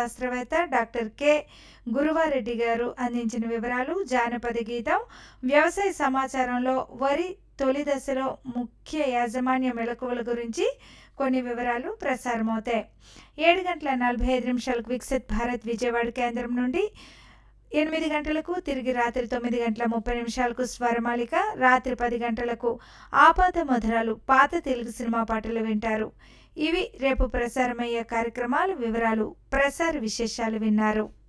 శాస్త్రవేత్త doctor K Guruva Reddy గారు అందించిన వివరాలు జానపద గీతం వ్యవసాయ సమాచారంలో వరి తొలి దశలో ముఖ్య యాజమాన్య మెలకువల గురించి కొన్ని వివరాలు ప్రసారమవుతాయి ఏడు గంటల నలభై ఐదు నిమిషాలకు వికసిత్ భారత్ విజయవాడ కేంద్రం నుండి ఎనిమిది గంటలకు తిరిగి రాత్రి తొమ్మిది గంటల ముప్పై నిమిషాలకు స్వరమాలిక రాత్రి పది గంటలకు ఆపాత మధురాలు పాత తెలుగు సినిమా పాటలు వింటారు ఇవి రేపు ప్రసారమయ్యే కార్యక్రమాల వివరాలు ప్రసార విశేషాలు విన్నారు